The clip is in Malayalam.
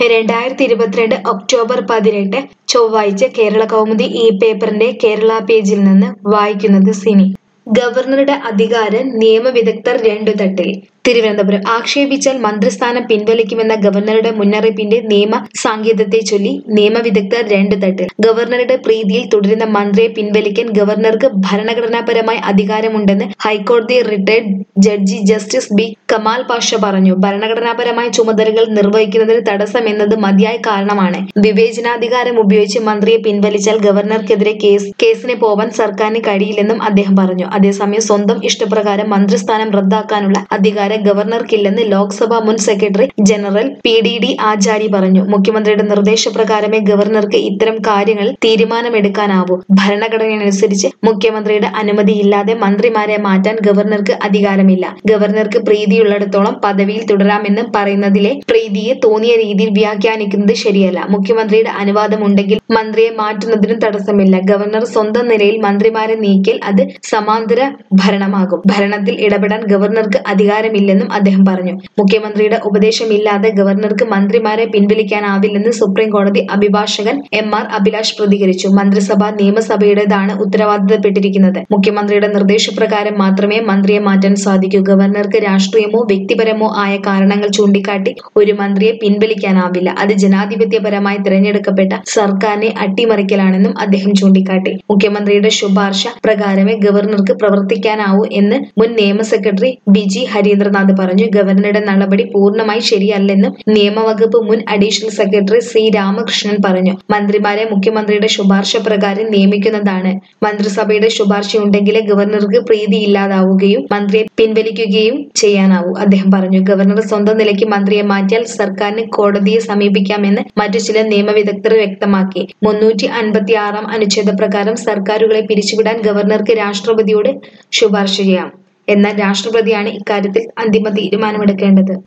രണ്ടായിരത്തി ഇരുപത്തിരണ്ട് ഒക്ടോബർ പതിനെട്ട് ചൊവ്വാഴ്ച കേരള കൗമുദി ഈ പേപ്പറിന്റെ കേരള പേജിൽ നിന്ന് വായിക്കുന്നത് സിനി ഗവർണറുടെ അധികാരം നിയമവിദഗ്ധർ രണ്ടു തട്ടിൽ തിരുവനന്തപുരം ആക്ഷേപിച്ചാൽ മന്ത്രിസ്ഥാനം പിൻവലിക്കുമെന്ന ഗവർണറുടെ മുന്നറിയിപ്പിന്റെ നിയമ സാങ്കേതത്തെ ചൊല്ലി നിയമവിദഗ്ധർ രണ്ടു തട്ടിൽ ഗവർണറുടെ പ്രീതിയിൽ തുടരുന്ന മന്ത്രിയെ പിൻവലിക്കാൻ ഗവർണർക്ക് ഭരണഘടനാപരമായി അധികാരമുണ്ടെന്ന് ഹൈക്കോടതി retired judge justice B Kamal Pasha പറഞ്ഞു ഭരണഘടനാപരമായ ചുമതലകൾ നിർവഹിക്കുന്നതിന് തടസ്സമെന്നത് മതിയായ കാരണമാണ് വിവേചനാധികാരം ഉപയോഗിച്ച് മന്ത്രിയെ പിൻവലിച്ചാൽ ഗവർണർക്കെതിരെ കേസ് കേസിന് പോവാൻ സർക്കാരിന് കഴിയില്ലെന്നും അദ്ദേഹം പറഞ്ഞു അതേസമയം സ്വന്തം ഇഷ്ടപ്രകാരം മന്ത്രിസ്ഥാനം റദ്ദാക്കാനുള്ള അധികാരം ഗവർണർക്കില്ലെന്ന് ലോക്സഭ മുൻ secretary general P D D Achary പറഞ്ഞു മുഖ്യമന്ത്രിയുടെ നിർദ്ദേശപ്രകാരമേ ഗവർണർക്ക് ഇത്തരം കാര്യങ്ങളിൽ തീരുമാനമെടുക്കാനാവൂ ഭരണഘടനയനുസരിച്ച് മുഖ്യമന്ത്രിയുടെ അനുമതിയില്ലാതെ മന്ത്രിമാരെ മാറ്റാൻ ഗവർണർക്ക് അധികാരമില്ല ഗവർണർക്ക് പ്രീതിയുള്ളിടത്തോളം പദവിയിൽ തുടരാമെന്ന് പറയുന്നതിലെ പ്രീതിയെ തോന്നിയ രീതിയിൽ വ്യാഖ്യാനിക്കുന്നത് ശരിയല്ല മുഖ്യമന്ത്രിയുടെ അനുവാദമുണ്ടെങ്കിൽ മന്ത്രിയെ മാറ്റുന്നതിനും തടസ്സമില്ല ഗവർണർ സ്വന്തം നിലയിൽ മന്ത്രിമാരെ നീക്കിയാൽ അത് സമാന്തര ഭരണമാകും ഭരണത്തിൽ ഇടപെടാൻ ഗവർണർക്ക് അധികാരമില്ലെന്നും അദ്ദേഹം പറഞ്ഞു മുഖ്യമന്ത്രിയുടെ ഉപദേശമില്ലാതെ ഗവർണർക്ക് മന്ത്രിമാരെ പിൻവലിക്കാനാവില്ലെന്ന് സുപ്രീം കോടതി അഭിഭാഷകൻ എം ആർ അഭിലാഷ് പ്രതികരിച്ചു മന്ത്രിസഭ നിയമസഭയുടേതാണ് ഉത്തരവാദിത്തപ്പെട്ടിരിക്കുന്നത് മുഖ്യമന്ത്രിയുടെ നിർദ്ദേശപ്രകാരം മാത്രമേ മന്ത്രിയെ മാറ്റാൻ സാധിക്കൂ ഗവർണർക്ക് രാഷ്ട്രീയമോ വ്യക്തിപരമോ ആയ കാരണങ്ങൾ ചൂണ്ടിക്കാട്ടി ഒരു മന്ത്രിയെ പിൻവലിക്കാനാവില്ല അത് ജനാധിപത്യപരമായി തിരഞ്ഞെടുക്കപ്പെട്ട സർക്കാരിനെ അട്ടിമറിക്കലാണെന്നും അദ്ദേഹം ചൂണ്ടിക്കാട്ടി മുഖ്യമന്ത്രിയുടെ ശുപാർശ പ്രകാരമേ ഗവർണർക്ക് പ്രവർത്തിക്കാനാവൂ എന്ന് മുൻ നിയമ സെക്രട്ടറി ബിജി ഹരീന്ദ്രനാഥ് പറഞ്ഞു ഗവർണറുടെ നടപടി പൂർണ്ണമായി ശരിയല്ലെന്നും നിയമവകുപ്പ് മുൻ അഡീഷണൽ സെക്രട്ടറി സി രാമകൃഷ്ണൻ പറഞ്ഞു മന്ത്രിമാരെ മുഖ്യമന്ത്രിയുടെ ശുപാർശ പ്രകാരം നിയമിക്കുന്നതാണ് മന്ത്രിസഭയുടെ ശുപാർശയുണ്ടെങ്കിലേ ഗവർണർക്ക് പ്രീതിയില്ലാതാവുകയും മന്ത്രിയെ പിൻവലിക്കുകയും ചെയ്യാനാവൂ അദ്ദേഹം പറഞ്ഞു ഗവർണർ സ്വന്തം നിലയ്ക്ക് മന്ത്രിയെ മാറ്റിയാൽ സർക്കാരിന് കോടതിയെ സമീപിക്കാമെന്ന് മറ്റു ചില നിയമവിദഗ്ധർ വ്യക്തമാക്കി മുന്നൂറ്റി അൻപത്തി ആറാം അനുച്ഛേദ പ്രകാരം സർക്കാരുകളെ പിരിച്ചുവിടാൻ ഗവർണർക്ക് രാഷ്ട്രപതിയോട് ശുപാർശ ചെയ്യാം എന്നാൽ രാഷ്ട്രപതിയാണ് ഇക്കാര്യത്തിൽ അന്തിമ തീരുമാനമെടുക്കേണ്ടത്